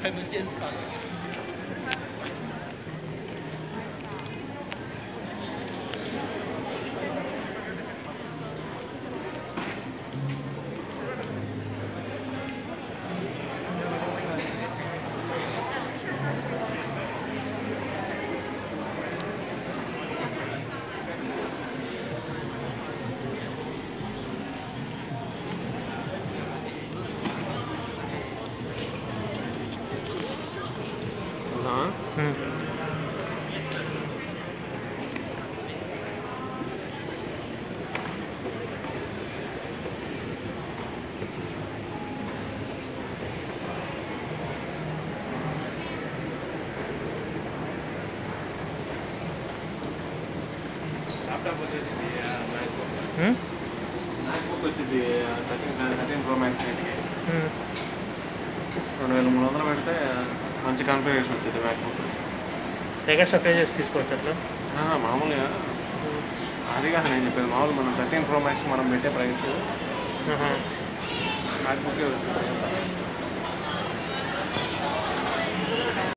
అక్కడ నుంచి చేస్తాను ల్యాప్టాప్ వచ్చేసి మ్యాక్బుక్ వచ్చింది థర్టీన్ థర్టీన్ ప్రో మ్యాక్స్ రెండు వేల మూడు వందలు పెడితే మంచి కాన్ఫిగరేషన్ వచ్చింది మ్యాక్బుక్ ఎక్స్ట్రా పే చేసి తీసుకోవచ్చు అట్లా మామూలుగా అది కాదు నేను చెప్పేది మామూలు మనం థర్టీన్ ప్రో మ్యాక్స్ మనం పెట్టే ప్రైస్ మ్యాక్బుక్కే వస్తుంది